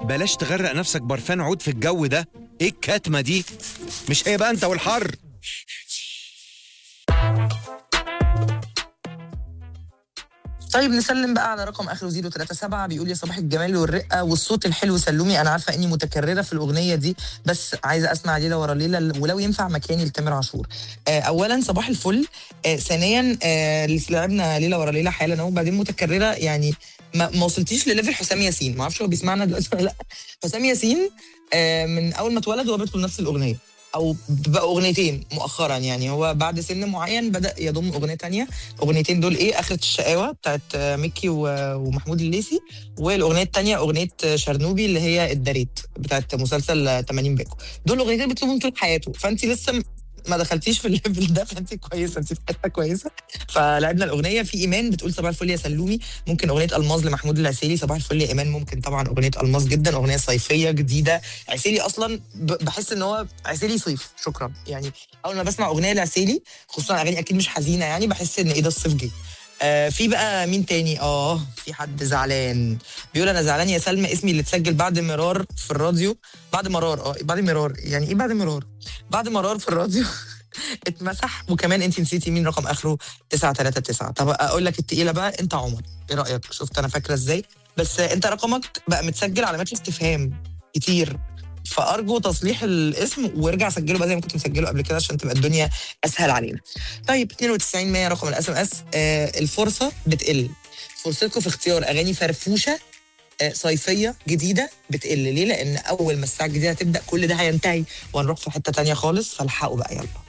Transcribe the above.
بلاش تغرق نفسك برفان عود في الجو ده ايه الكتمه دي مش هي بقى انت والحر طيب نسلم بقى على رقم اخره 037 بيقول يا صباح الجمال والرقه والصوت الحلو سلومي انا عارفه اني متكرره في الاغنيه دي بس عايزه اسمع ليله ورا ليله ولو ينفع مكاني لتامر عاشور آه اولا صباح الفل آه ثانيا آه لسه لعبنا ليله ورا ليله حالا اهو وبعدين متكرره يعني ما, ما وصلتيش لليفل حسام ياسين ما اعرفش هو بيسمعنا دلوقتي ولا لا حسام ياسين آه من اول ما اتولد هو بيدخل نفس الاغنيه او بقى اغنيتين مؤخرا يعني هو بعد سن معين بدا يضم اغنيه تانية اغنيتين دول ايه اخره الشقاوه بتاعت ميكي و- ومحمود الليثي والاغنيه التانية اغنيه شرنوبي اللي هي الداريت بتاعت مسلسل 80 باكو دول اغنيتين بيطلبهم طول حياته فانت لسه م- ما دخلتيش في الليفل ده فانت كويسه انت في حته كويسه فلعبنا الاغنيه في ايمان بتقول صباح الفل يا سلومي ممكن اغنيه الماظ لمحمود العسيلي صباح الفل يا ايمان ممكن طبعا اغنيه الماظ جدا اغنيه صيفيه جديده عسيلي اصلا ب- بحس ان هو عسيلي صيف شكرا يعني اول ما بسمع اغنيه لعسيلي خصوصا اغاني اكيد مش حزينه يعني بحس ان ايه ده الصيف جه آه في بقى مين تاني اه في حد زعلان بيقول انا زعلان يا سلمى اسمي اللي اتسجل بعد مرار في الراديو بعد مرار اه بعد مرار يعني ايه بعد مرار بعد مرار في الراديو اتمسح وكمان انت نسيتي مين رقم اخره 939 طب اقول لك التقيله بقى انت عمر ايه رايك شفت انا فاكره ازاي بس آه، انت رقمك بقى متسجل علامات استفهام كتير فارجو تصليح الاسم وارجع سجله بقى زي ما كنت مسجله قبل كده عشان تبقى الدنيا اسهل علينا طيب 92 100 رقم الاس ام اس الفرصه بتقل فرصتكم في اختيار اغاني فرفوشه آه، صيفيه جديده بتقل ليه لان اول ما الساعه الجديده تبدا كل ده هينتهي وهنروح في حته تانية خالص فالحقوا بقى يلا